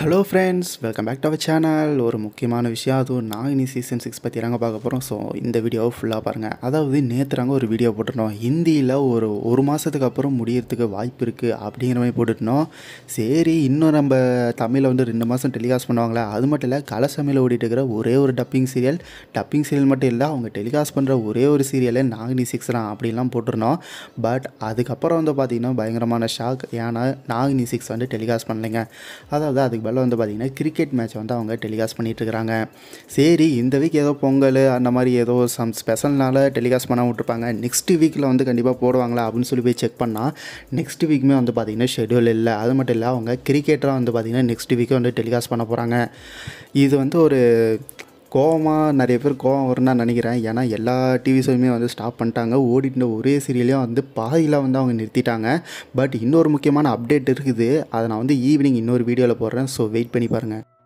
hello friends welcome back to our channel ஒரு முக்கியமான விஷயம் அதுவும் நாகினி சீசன் சிக்ஸ் பற்றி தாங்க பார்க்க போகிறோம் ஸோ இந்த வீடியோவை ஃபுல்லாக பாருங்கள் அதாவது நேற்றுறாங்க ஒரு வீடியோ போட்டிருந்தோம் ஹிந்தியில் ஒரு ஒரு மாதத்துக்கு அப்புறம் முடியறதுக்கு வாய்ப்பு இருக்குது அப்படிங்கிற மாதிரி போட்டுருந்தோம் சரி இன்னும் நம்ம தமிழில் வந்து ரெண்டு மாதம் டெலிகாஸ்ட் பண்ணுவாங்களே அது மட்டும் இல்லை கலசமையில் ஓடிட்டு இருக்கிற ஒரே ஒரு டப்பிங் சீரியல் டப்பிங் சீரியல் மட்டும் இல்லை அவங்க டெலிகாஸ்ட் பண்ணுற ஒரே ஒரு சீரியலே நாகினி சிக்ஸ் தான் அப்படிலாம் போட்டிருந்தோம் பட் அதுக்கப்புறம் வந்து பார்த்திங்கன்னா பயங்கரமான ஷாக் ஏன்னா நாகினி சிக்ஸ் வந்து டெலிகாஸ்ட் பண்ணலைங்க அதாவது அதுக்கு பதிலாக வந்து பார்த்திங்கன்னா கிரிக்கெட் மேட்ச் வந்து அவங்க டெலிகாஸ்ட் பண்ணிகிட்ருக்குறாங்க சரி இந்த வீக் ஏதோ பொங்கல் அந்த மாதிரி ஏதோ சம் ஸ்பெஷல்னால டெலிகாஸ்ட் பண்ண விட்டுருப்பாங்க நெக்ஸ்ட் வீக்கில் வந்து கண்டிப்பாக போடுவாங்களா அப்படின்னு சொல்லி போய் செக் பண்ணால் நெக்ஸ்ட் வீக்குமே வந்து பார்த்திங்கன்னா ஷெடியூல் இல்லை அது மட்டும் இல்லை அவங்க கிரிக்கெட்டராக வந்து பார்த்திங்கன்னா நெக்ஸ்ட் வீக்கே வந்து டெலிகாஸ்ட் பண்ண போகிறாங்க இது வந்து ஒரு கோவமாக நிறைய பேர் கோவம் வரும்னு நான் நினைக்கிறேன் ஏன்னா எல்லா டிவி ஷோயுமே வந்து ஸ்டாப் பண்ணிட்டாங்க ஓடிட்டு ஒரே சீரியலையும் வந்து பாதியில் வந்து அவங்க நிறுத்திட்டாங்க பட் இன்னொரு முக்கியமான அப்டேட் இருக்குது அதை நான் வந்து ஈவினிங் இன்னொரு வீடியோவில் போடுறேன் ஸோ வெயிட் பண்ணி பாருங்கள்